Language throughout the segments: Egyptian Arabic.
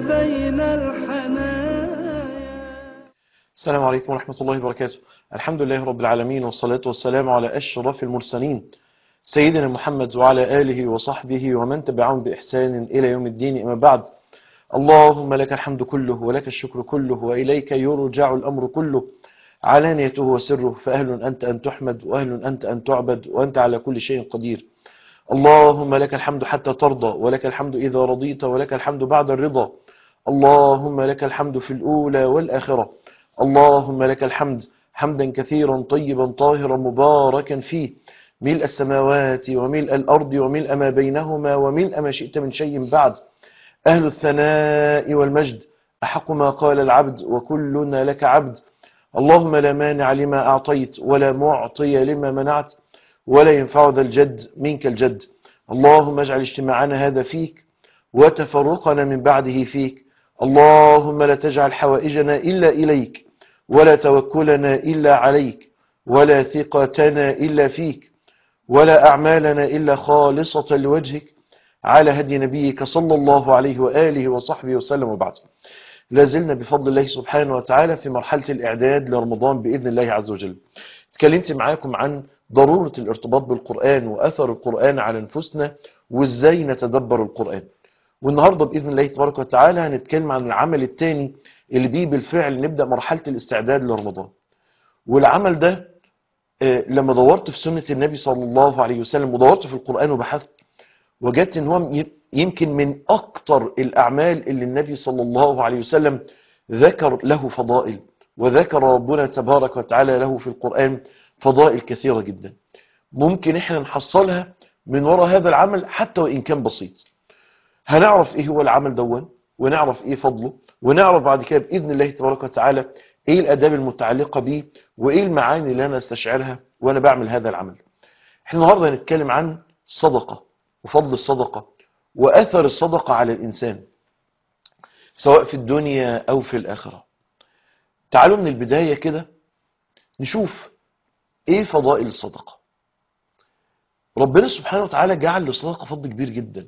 بين الحنايا السلام عليكم ورحمة الله وبركاته الحمد لله رب العالمين والصلاة والسلام على أشرف المرسلين سيدنا محمد وعلى آله وصحبه ومن تبعهم بإحسان إلى يوم الدين أما بعد اللهم لك الحمد كله ولك الشكر كله وإليك يرجع الأمر كله علانيته وسره فأهل أنت أن تحمد وأهل أنت أن تعبد وأنت على كل شيء قدير اللهم لك الحمد حتى ترضى ولك الحمد إذا رضيت ولك الحمد بعد الرضا اللهم لك الحمد في الأولى والآخرة اللهم لك الحمد حمدا كثيرا طيبا طاهرا مباركا فيه ملء السماوات وملء الأرض وملء ما بينهما وملء ما شئت من شيء بعد أهل الثناء والمجد أحق ما قال العبد وكلنا لك عبد اللهم لا مانع لما أعطيت ولا معطي لما منعت ولا ينفع ذا الجد منك الجد اللهم اجعل اجتماعنا هذا فيك وتفرقنا من بعده فيك اللهم لا تجعل حوائجنا إلا إليك ولا توكلنا إلا عليك ولا ثقتنا إلا فيك ولا أعمالنا إلا خالصة لوجهك على هدي نبيك صلى الله عليه وآله وصحبه وسلم وبعد لازلنا بفضل الله سبحانه وتعالى في مرحلة الإعداد لرمضان بإذن الله عز وجل تكلمت معاكم عن ضرورة الارتباط بالقرآن وأثر القرآن على نفوسنا وإزاي نتدبر القرآن والنهاردة بإذن الله تبارك وتعالى هنتكلم عن العمل الثاني اللي بيه بالفعل نبدأ مرحلة الاستعداد لرمضان والعمل ده آه، لما دورت في سنة النبي صلى الله عليه وسلم ودورت في القرآن وبحثت وجدت ان هو ي- يمكن من اكتر الاعمال اللي النبي صلى الله عليه وسلم ذكر له فضائل وذكر ربنا تبارك وتعالى له في القرآن فضائل كثيرة جدا ممكن احنا نحصلها من وراء هذا العمل حتى وان كان بسيط هنعرف ايه هو العمل دون ونعرف ايه فضله ونعرف بعد كده باذن الله تبارك وتعالى ايه الاداب المتعلقه بيه وايه المعاني اللي انا استشعرها وانا بعمل هذا العمل احنا النهارده هنتكلم عن صدقه وفضل الصدقه واثر الصدقه على الانسان سواء في الدنيا او في الاخره تعالوا من البدايه كده نشوف ايه فضائل الصدقه ربنا سبحانه وتعالى جعل للصدقه فضل كبير جدا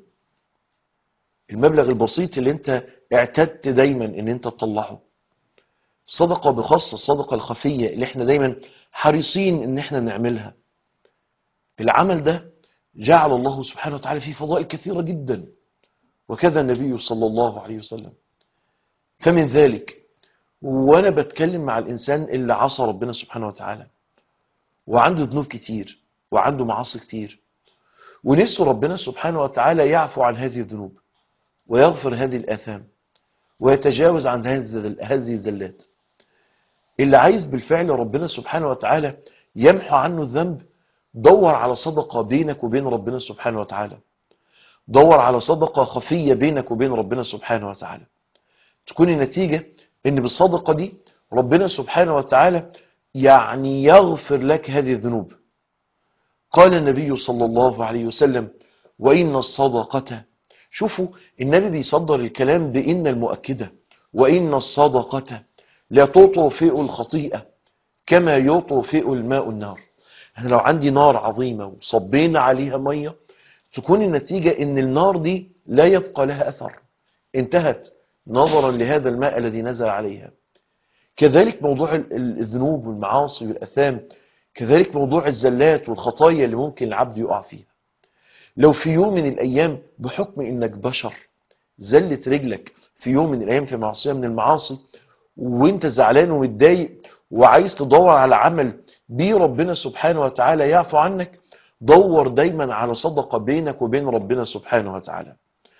المبلغ البسيط اللي انت اعتدت دايما ان انت تطلعه الصدقة بخاصة الصدقة الخفية اللي احنا دايما حريصين ان احنا نعملها العمل ده جعل الله سبحانه وتعالى فيه فضائل كثيرة جدا وكذا النبي صلى الله عليه وسلم فمن ذلك وانا بتكلم مع الانسان اللي عصى ربنا سبحانه وتعالى وعنده ذنوب كتير وعنده معاصي كتير ونفسه ربنا سبحانه وتعالى يعفو عن هذه الذنوب ويغفر هذه الآثام ويتجاوز عن هذه الزل- هذه الزلات اللي عايز بالفعل ربنا سبحانه وتعالى يمحو عنه الذنب دور على صدقة بينك وبين ربنا سبحانه وتعالى دور على صدقة خفية بينك وبين ربنا سبحانه وتعالى تكون النتيجة ان بالصدقة دي ربنا سبحانه وتعالى يعني يغفر لك هذه الذنوب قال النبي صلى الله عليه وسلم وإن الصدقة شوفوا النبي بيصدر الكلام بإن المؤكدة وإن الصدقة لا تطفئ الخطيئة كما يطفئ الماء النار أنا لو عندي نار عظيمة وصبينا عليها مية تكون النتيجة إن النار دي لا يبقى لها أثر انتهت نظرا لهذا الماء الذي نزل عليها كذلك موضوع ال- ال- الذنوب والمعاصي والأثام كذلك موضوع الزلات والخطايا اللي ممكن العبد يقع فيها لو في يوم من الأيام بحكم إنك بشر زلت رجلك في يوم من الأيام في معصية من المعاصي وانت زعلان ومتضايق وعايز تدور على عمل بيه ربنا سبحانه وتعالى يعفو عنك دور دايما على صدقة بينك وبين ربنا سبحانه وتعالى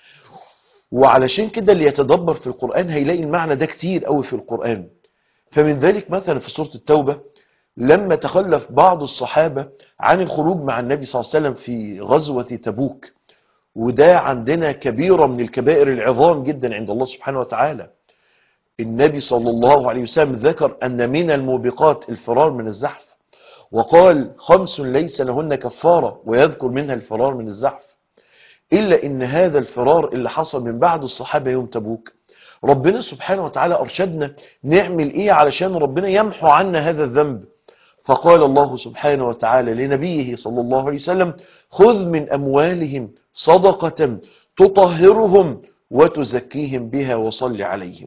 وعلشان كده اللي يتدبر في القرآن هيلاقي المعنى ده كتير قوي في القرآن فمن ذلك مثلا في سورة التوبة لما تخلف بعض الصحابة عن الخروج مع النبي صلى الله عليه وسلم في غزوة تبوك وده عندنا كبيرة من الكبائر العظام جدا عند الله سبحانه وتعالى النبي صلى الله عليه وسلم ذكر أن من الموبقات الفرار من الزحف وقال خمس ليس لهن كفارة ويذكر منها الفرار من الزحف إلا إن هذا الفرار اللي حصل من بعد الصحابة يوم تبوك ربنا سبحانه وتعالى أرشدنا نعمل إيه علشان ربنا يمحو عنا هذا الذنب فقال الله سبحانه وتعالى لنبيه صلى الله عليه وسلم خذ من أموالهم صدقة تطهرهم وتزكيهم بها وصل عليهم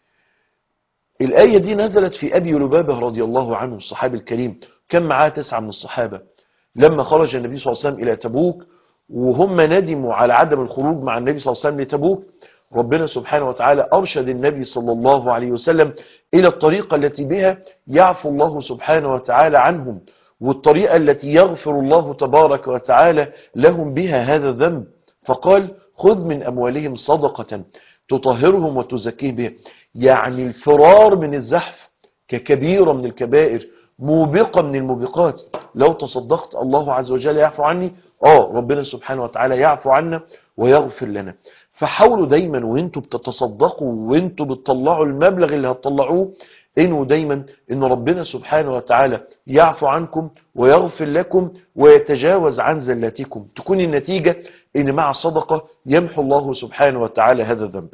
الآية دي نزلت في أبي لبابة رضي الله عنه الصحابي الكريم كان معاه تسعة من الصحابة لما خرج النبي صلى الله عليه وسلم إلى تبوك وهم ندموا على عدم الخروج مع النبي صلى الله عليه وسلم لتبوك ربنا سبحانه وتعالى أرشد النبي صلى الله عليه وسلم إلى الطريقة التي بها يعفو الله سبحانه وتعالى عنهم والطريقة التي يغفر الله تبارك وتعالى لهم بها هذا الذنب فقال خذ من أموالهم صدقة تطهرهم وتزكيه بها يعني الفرار من الزحف ككبيرة من الكبائر موبقة من الموبقات لو تصدقت الله عز وجل يعفو عني اه ربنا سبحانه وتعالى يعفو عنا ويغفر لنا فحاولوا دايما وانتوا بتتصدقوا وانتوا بتطلعوا المبلغ اللي هتطلعوه انه دايما ان ربنا سبحانه وتعالى يعفو عنكم ويغفر لكم ويتجاوز عن زلاتكم تكون النتيجة ان مع الصدقة يمحو الله سبحانه وتعالى هذا الذنب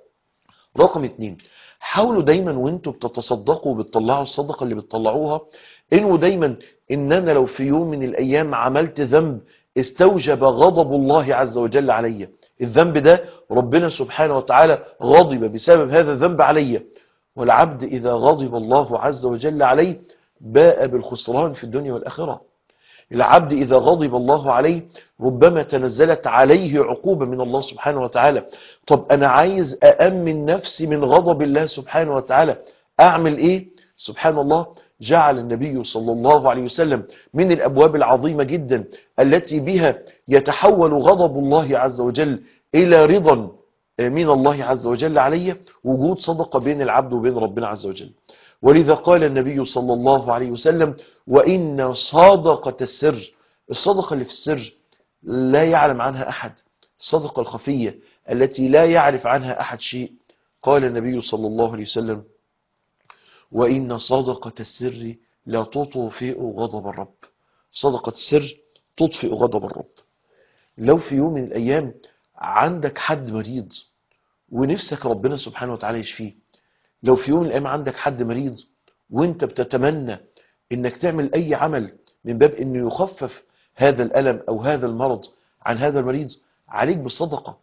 رقم اتنين حاولوا دايما وانتوا بتتصدقوا وبتطلعوا الصدقة اللي بتطلعوها انه دايما ان انا لو في يوم من الايام عملت ذنب استوجب غضب الله عز وجل علي الذنب ده ربنا سبحانه وتعالى غضب بسبب هذا الذنب علي والعبد إذا غضب الله عز وجل عليه باء بالخسران في الدنيا والآخرة العبد إذا غضب الله عليه ربما تنزلت عليه عقوبة من الله سبحانه وتعالى طب أنا عايز أأمن نفسي من غضب الله سبحانه وتعالى أعمل إيه سبحان الله جعل النبي صلى الله عليه وسلم من الأبواب العظيمة جدا التي بها يتحول غضب الله عز وجل إلى رضا من الله عز وجل علي وجود صدقة بين العبد وبين ربنا عز وجل ولذا قال النبي صلى الله عليه وسلم وإن صدقة السر الصدقة اللي في السر لا يعلم عنها أحد الصدقة الخفية التي لا يعرف عنها أحد شيء قال النبي صلى الله عليه وسلم وإن صدقة السر لا تطفئ غضب الرب صدقة السر تطفئ غضب الرب لو في يوم من الأيام عندك حد مريض ونفسك ربنا سبحانه وتعالى يشفيه لو في يوم من الأيام عندك حد مريض وانت بتتمنى انك تعمل اي عمل من باب انه يخفف هذا الألم او هذا المرض عن هذا المريض عليك بالصدقة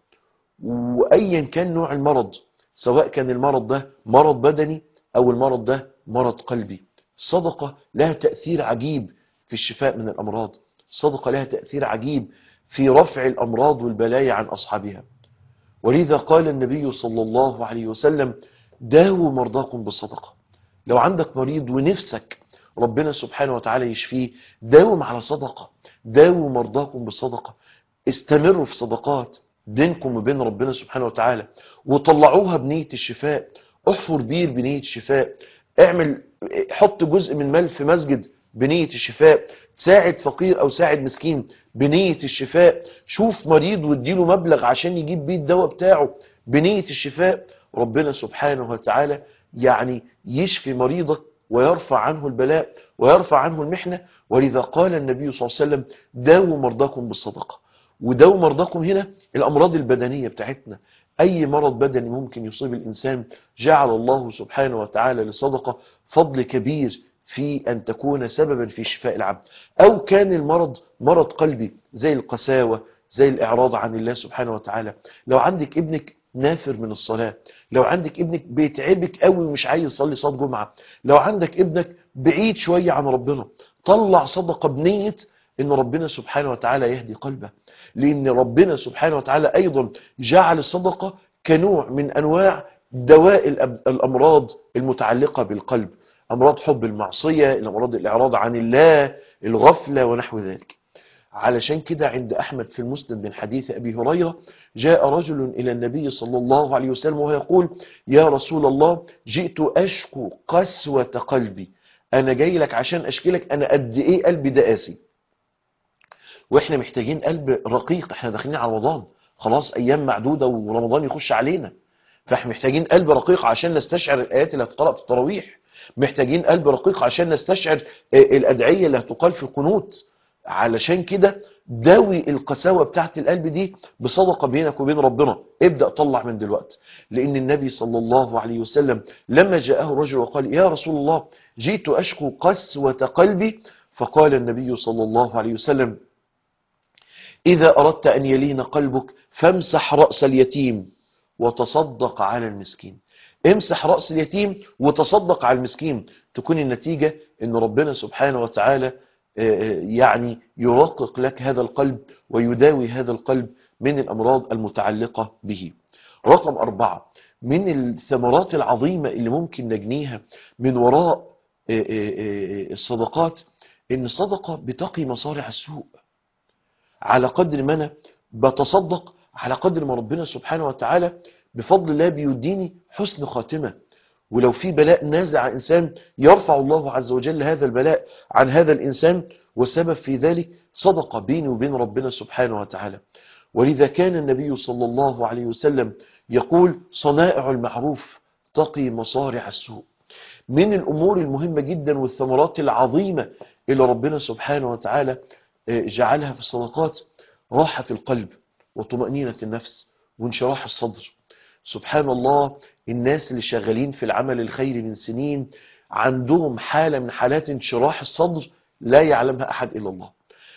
وايا كان نوع المرض سواء كان المرض ده مرض بدني او المرض ده مرض قلبي الصدقة لها تأثير عجيب في الشفاء من الأمراض الصدقة لها تأثير عجيب في رفع الأمراض والبلايا عن أصحابها ولذا قال النبي صلى الله عليه وسلم داووا مرضاكم بالصدقة لو عندك مريض ونفسك ربنا سبحانه وتعالى يشفيه داوم على صدقة داووا مرضاكم بالصدقة استمروا في صدقات بينكم وبين ربنا سبحانه وتعالى وطلعوها بنية الشفاء احفر بير بنية الشفاء اعمل حط جزء من مال في مسجد بنية الشفاء ساعد فقير او ساعد مسكين بنية الشفاء شوف مريض واديله مبلغ عشان يجيب بيه الدواء بتاعه بنية الشفاء ربنا سبحانه وتعالى يعني يشفي مريضك ويرفع عنه البلاء ويرفع عنه المحنة ولذا قال النبي صلى الله عليه وسلم داووا مرضاكم بالصدقة وداووا مرضاكم هنا الأمراض البدنية بتاعتنا أي مرض بدني ممكن يصيب الإنسان جعل الله سبحانه وتعالى للصدقة فضل كبير في أن تكون سببا في شفاء العبد أو كان المرض مرض قلبي زي القساوة زي الإعراض عن الله سبحانه وتعالى لو عندك ابنك نافر من الصلاة لو عندك ابنك بيتعبك قوي ومش عايز يصلي صلاة جمعة لو عندك ابنك بعيد شوية عن ربنا طلع صدقة بنية ان ربنا سبحانه وتعالى يهدي قلبه لان ربنا سبحانه وتعالى ايضا جعل الصدقة كنوع من انواع دواء الامراض المتعلقة بالقلب امراض حب المعصية الامراض الاعراض عن الله الغفلة ونحو ذلك علشان كده عند أحمد في المسند من حديث أبي هريرة جاء رجل إلى النبي صلى الله عليه وسلم وهو يقول يا رسول الله جئت أشكو قسوة قلبي أنا جاي لك عشان أشكي أنا قد إيه قلبي ده قاسي وإحنا محتاجين قلب رقيق إحنا داخلين على رمضان خلاص أيام معدودة ورمضان يخش علينا فإحنا محتاجين قلب رقيق عشان نستشعر الآيات اللي هتقرأ في التراويح محتاجين قلب رقيق عشان نستشعر الأدعية اللي هتقال في القنوت علشان كده داوي القساوة بتاعت القلب دي بصدقة بينك وبين ربنا ابدأ طلع من دلوقتي لأن النبي صلى الله عليه وسلم لما جاءه رجل وقال يا رسول الله جئت أشكو قسوة قلبي فقال النبي صلى الله عليه وسلم إذا أردت أن يلين قلبك فامسح رأس اليتيم وتصدق على المسكين امسح رأس اليتيم وتصدق على المسكين تكون النتيجة ان ربنا سبحانه وتعالى يعني يرقق لك هذا القلب ويداوي هذا القلب من الأمراض المتعلقة به رقم أربعة من الثمرات العظيمة اللي ممكن نجنيها من وراء الصدقات ان الصدقة بتقي مصارع السوء على قدر ما انا بتصدق على قدر ما ربنا سبحانه وتعالى بفضل الله بيديني حسن خاتمة ولو في بلاء نازل على إنسان يرفع الله عز وجل هذا البلاء عن هذا الإنسان والسبب في ذلك صدقة بيني وبين ربنا سبحانه وتعالى ولذا كان النبي صلى الله عليه وسلم يقول صنائع المعروف تقي مصارع السوء من الأمور المهمة جدا والثمرات العظيمة اللي ربنا سبحانه وتعالى جعلها في الصدقات راحة القلب وطمأنينة النفس وانشراح الصدر سبحان الله الناس اللي شغالين في العمل الخيري من سنين عندهم حالة من حالات انشراح الصدر لا يعلمها أحد إلا الله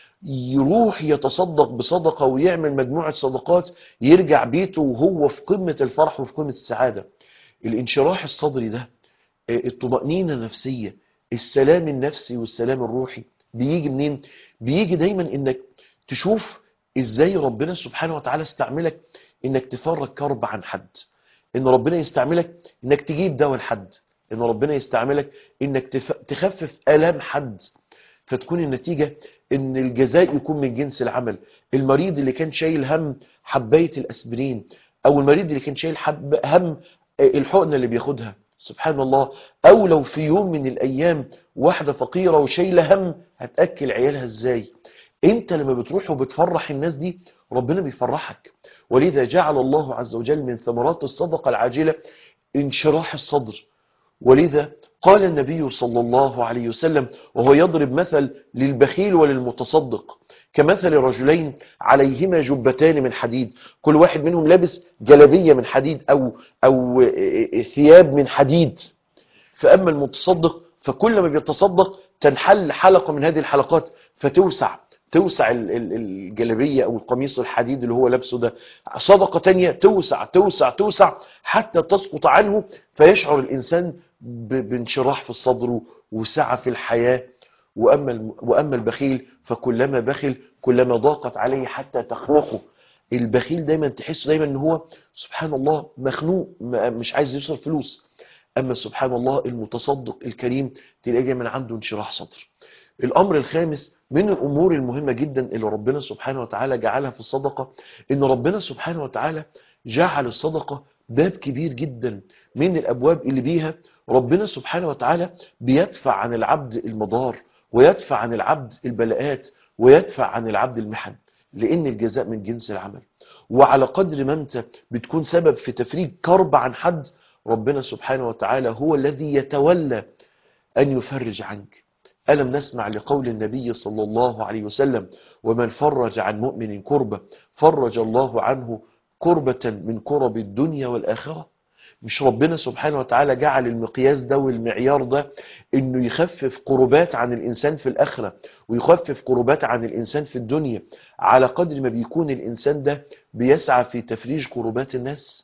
يروح يتصدق بصدقة ويعمل مجموعة صدقات يرجع بيته وهو في قمة الفرح وفي قمة السعادة الانشراح الصدري ده الطمأنينة النفسية السلام النفسي والسلام الروحي بيجي منين بيجي دايما انك تشوف ازاي ربنا سبحانه وتعالى استعملك انك تفرج كرب عن حد ان ربنا يستعملك انك تجيب دواء لحد ان ربنا يستعملك انك تخفف الام حد فتكون النتيجة ان الجزاء يكون من جنس العمل المريض اللي كان شايل هم حباية الاسبرين او المريض اللي كان شايل حب هم الحقنة اللي بياخدها سبحان الله او لو في يوم من الايام واحدة فقيرة وشايلة هم هتأكل عيالها ازاي انت لما بتروح وبتفرح الناس دي ربنا بيفرحك ولذا جعل الله عز وجل من ثمرات الصدقة العاجلة انشراح الصدر ولذا قال النبي صلى الله عليه وسلم وهو يضرب مثل للبخيل وللمتصدق كمثل رجلين عليهما جبتان من حديد كل واحد منهم لابس جلبية من حديد أو, أو ثياب من حديد فأما المتصدق فكل ما بيتصدق تنحل حلقة من هذه الحلقات فتوسع توسع الجلبية أو القميص الحديد اللي هو لابسه ده صدقة تانية توسع توسع توسع حتى تسقط عنه فيشعر الإنسان بانشراح في الصدر وسعة في الحياة وأما, وأما البخيل فكلما بخل كلما ضاقت عليه حتى تخنقه البخيل دايما تحسه دايما ان هو سبحان الله مخنوق مش عايز يصرف فلوس اما سبحان الله المتصدق الكريم تلاقيه دايما عنده انشراح صدر الامر الخامس من الامور المهمة جدا اللي ربنا سبحانه وتعالى جعلها في الصدقة ان ربنا سبحانه وتعالى جعل الصدقة باب كبير جدا من الابواب اللي بيها ربنا سبحانه وتعالى بيدفع عن العبد المضار ويدفع عن العبد البلاءات ويدفع عن العبد المحن لان الجزاء من جنس العمل وعلى قدر ما انت بتكون سبب في تفريج كرب عن حد ربنا سبحانه وتعالى هو الذي يتولى ان يفرج عنك ألم نسمع لقول النبي صلى الله عليه وسلم ومن فرج عن مؤمن كربة فرج الله عنه كربة من كرب الدنيا والآخرة مش ربنا سبحانه وتعالى جعل المقياس ده والمعيار ده انه يخفف قربات عن الانسان في الاخرة ويخفف قربات عن الانسان في الدنيا على قدر ما بيكون الانسان ده بيسعى في تفريج قربات الناس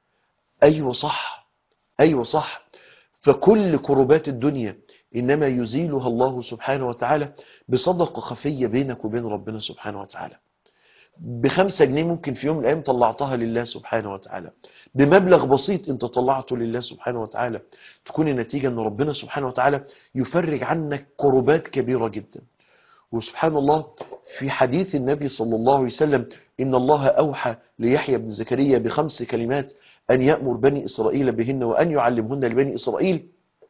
ايوه صح ايوه صح فكل كربات الدنيا إنما يزيلها الله سبحانه وتعالى بصدقة خفية بينك وبين ربنا سبحانه وتعالى بخمسة جنيه ممكن في يوم من الأيام طلعتها لله سبحانه وتعالى بمبلغ بسيط انت طلعته لله سبحانه وتعالى تكون النتيجة ان ربنا سبحانه وتعالى يفرج عنك كربات كبيرة جدا وسبحان الله في حديث النبي صلى الله عليه وسلم إن الله أوحى ليحيى بن زكريا بخمس كلمات أن يأمر بني إسرائيل بهن وأن يعلمهن لبني إسرائيل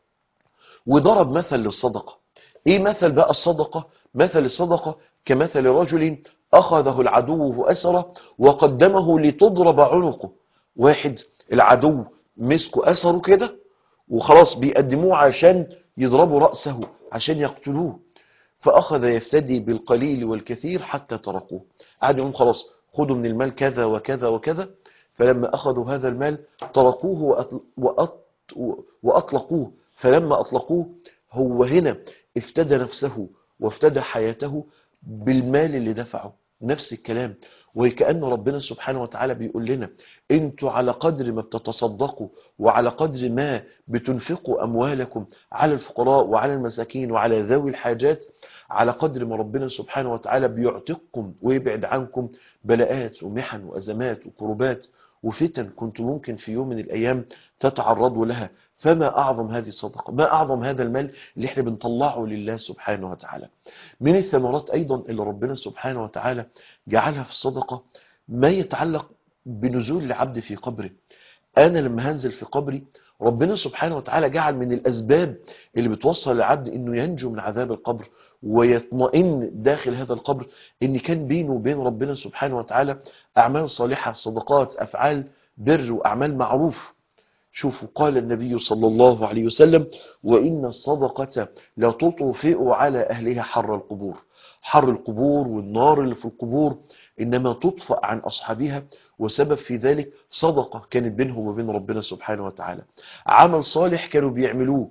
وضرب مثل للصدقة ايه مثل بقى الصدقة مثل الصدقة كمثل رجل اخذه العدو اسرة وقدمه لتضرب عنقه واحد العدو مسكوا اثره كده وخلاص بيقدموه عشان يضربوا رأسه عشان يقتلوه فأخذ يفتدي بالقليل والكثير حتى تركوه قعد يقول خلاص خدوا من المال كذا وكذا وكذا فلما أخذوا هذا المال تركوه وأطل... وأط... وأطلقوه فلما أطلقوه هو هنا افتدى نفسه وافتدى حياته بالمال اللي دفعه نفس الكلام وكأن ربنا سبحانه وتعالى بيقول لنا انتوا على قدر ما بتتصدقوا وعلى قدر ما بتنفقوا أموالكم على الفقراء وعلى المساكين وعلى ذوي الحاجات على قدر ما ربنا سبحانه وتعالى بيعتقكم ويبعد عنكم بلاءات ومحن وأزمات وكربات وفتن كنت ممكن في يوم من الأيام تتعرضوا لها فما أعظم هذه الصدقة ما أعظم هذا المال اللي احنا بنطلعه لله سبحانه وتعالى من الثمرات أيضا اللي ربنا سبحانه وتعالى جعلها في الصدقة ما يتعلق بنزول العبد في قبره أنا لما هنزل في قبري ربنا سبحانه وتعالى جعل من الأسباب اللي بتوصل العبد أنه ينجو من عذاب القبر ويطمئن داخل هذا القبر ان كان بينه وبين ربنا سبحانه وتعالى اعمال صالحة صدقات افعال بر واعمال معروف شوفوا قال النبي صلى الله عليه وسلم وان الصدقة لا تطفئ على اهلها حر القبور حر القبور والنار اللي في القبور انما تطفأ عن اصحابها وسبب في ذلك صدقة كانت بينهم وبين ربنا سبحانه وتعالى عمل صالح كانوا بيعملوه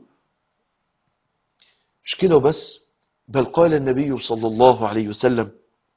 مش كده وبس بل قال النبي صلى الله عليه وسلم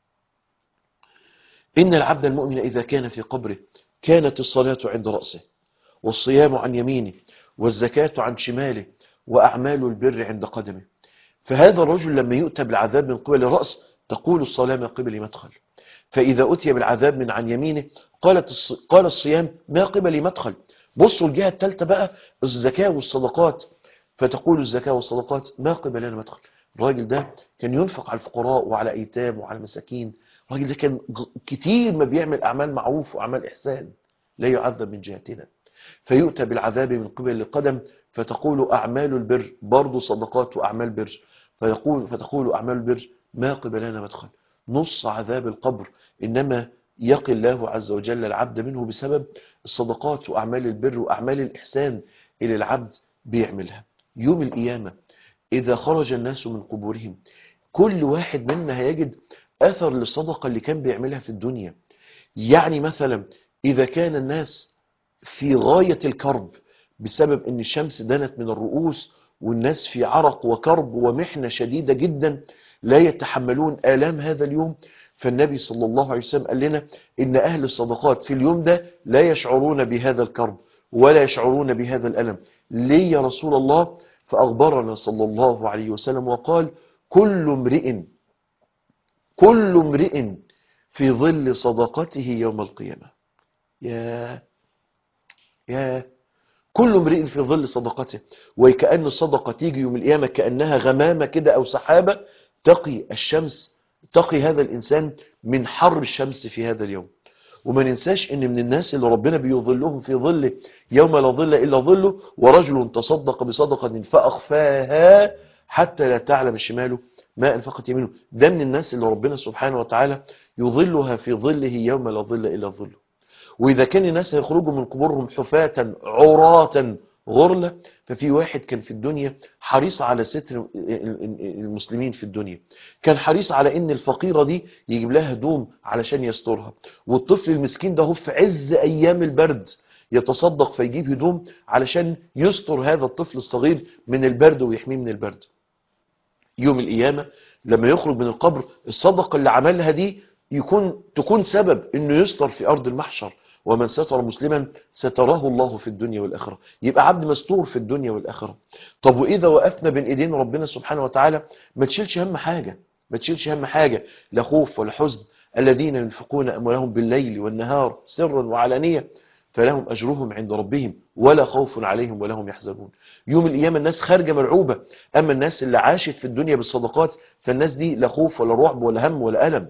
إن العبد المؤمن إذا كان في قبره كانت الصلاة عند رأسه والصيام عن يمينه والزكاة عن شماله وأعمال البر عند قدمه فهذا الرجل لما يؤتى بالعذاب من قبل الرأس تقول الصلاة من قبل مدخل فإذا أتي بالعذاب من عن يمينه قالت الص... قال الصيام ما قبل مدخل بصوا الجهة الثالثة بقى الزكاة والصدقات فتقول الزكاة والصدقات ما قبل مدخل الراجل ده كان ينفق على الفقراء وعلى ايتام وعلى المساكين الراجل ده كان كتير ما بيعمل اعمال معروف واعمال احسان لا يعذب من جهتنا فيؤتى بالعذاب من قبل القدم فتقول اعمال البر برضه صدقات واعمال بر فيقول فتقول اعمال البر ما قبلنا مدخل نص عذاب القبر انما يقي الله عز وجل العبد منه بسبب الصدقات واعمال البر واعمال الاحسان اللي العبد بيعملها يوم القيامه إذا خرج الناس من قبورهم كل واحد منا هيجد أثر للصدقة اللي كان بيعملها في الدنيا يعني مثلا إذا كان الناس في غاية الكرب بسبب أن الشمس دنت من الرؤوس والناس في عرق وكرب ومحنة شديدة جدا لا يتحملون آلام هذا اليوم فالنبي صلى الله عليه وسلم قال لنا إن أهل الصدقات في اليوم ده لا يشعرون بهذا الكرب ولا يشعرون بهذا الألم ليه يا رسول الله فأخبرنا صلى الله عليه وسلم وقال كل امرئ كل امرئ في ظل صدقته يوم القيامة يا يا كل امرئ في ظل صدقته وكأن الصدقة تيجي يوم القيامة كأنها غمامة كده أو سحابة تقي الشمس تقي هذا الإنسان من حر الشمس في هذا اليوم وما ننساش ان من الناس اللي ربنا بيظلهم في ظله يوم لا ظل الا ظله ورجل تصدق بصدقه فاخفاها حتى لا تعلم شماله ما انفقت يمينه ده من الناس اللي ربنا سبحانه وتعالى يظلها في ظله يوم لا ظل الا ظله واذا كان الناس هيخرجوا من قبورهم حفاة عراة غرلة ففي واحد كان في الدنيا حريص على ستر المسلمين في الدنيا كان حريص على ان الفقيرة دي يجيب لها هدوم علشان يسترها والطفل المسكين ده هو في عز ايام البرد يتصدق فيجيب هدوم علشان يستر هذا الطفل الصغير من البرد ويحميه من البرد يوم القيامة لما يخرج من القبر الصدقة اللي عملها دي يكون تكون سبب انه يستر في ارض المحشر ومن ستر مسلما ستراه الله في الدنيا والآخرة يبقى عبد مستور في الدنيا والآخرة طب وإذا وقفنا بين إيدين ربنا سبحانه وتعالى ما تشيلش هم حاجة ما تشيلش هم حاجة لا خوف ولا حزن الذين ينفقون أموالهم بالليل والنهار سرا وعلانية فلهم أجرهم عند ربهم ولا خوف عليهم ولا هم يحزنون يوم القيامة الناس خارجة مرعوبة أما الناس اللي عاشت في الدنيا بالصدقات فالناس دي لا خوف ولا رعب ولا هم ولا ألم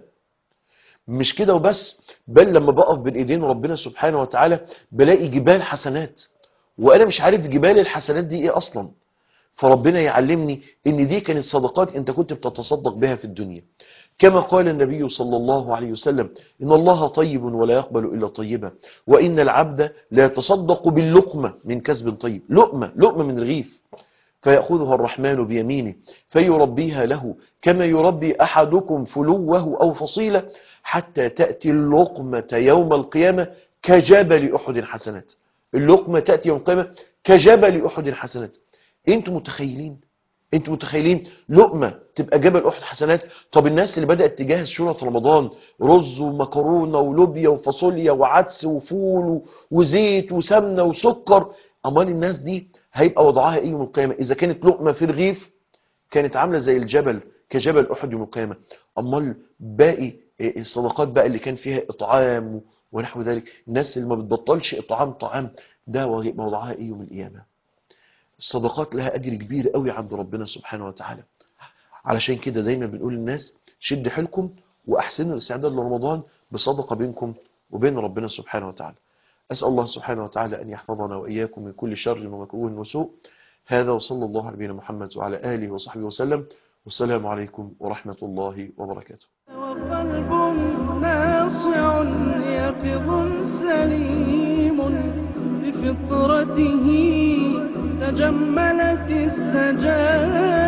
مش كده وبس بل لما بقف بين ايدين ربنا سبحانه وتعالى بلاقي جبال حسنات وانا مش عارف جبال الحسنات دي ايه اصلا فربنا يعلمني ان دي كانت صدقات انت كنت بتتصدق بها في الدنيا كما قال النبي صلى الله عليه وسلم إن الله طيب ولا يقبل إلا طيبا وإن العبد لا يتصدق باللقمة من كسب طيب لقمة لقمة من الغيث فيأخذها الرحمن بيمينه فيربيها له كما يربي أحدكم فلوه أو فصيلة حتى تأتي اللقمة يوم القيامة كجبل أحد حسنات اللقمة تأتي يوم القيامة كجبل أحد حسنات انتم متخيلين انتوا متخيلين لقمة تبقى جبل احد حسنات طب الناس اللي بدأت تجهز شنط رمضان رز ومكرونة ولوبيا وفاصوليا وعدس وفول و- وزيت وسمنة وسكر امال الناس دي هيبقى وضعها ايه يوم القيامة اذا كانت لقمة في رغيف كانت عاملة زي الجبل كجبل احد يوم القيامة امال باقي الصدقات بقى اللي كان فيها اطعام ونحو ذلك الناس اللي ما بتبطلش اطعام طعام ده وضعها ايه يوم القيامة الصدقات لها اجر كبير قوي عند ربنا سبحانه وتعالى علشان كده دايما بنقول للناس شد حيلكم واحسنوا الاستعداد لرمضان بصدقه بينكم وبين ربنا سبحانه وتعالى اسال الله سبحانه وتعالى ان يحفظنا واياكم من كل شر ومكروه وسوء هذا وصلى الله على نبينا محمد وعلى اله وصحبه وسلم والسلام عليكم ورحمه الله وبركاته وقلب ناصع يقظ سليم بفطرته تجملت السجايا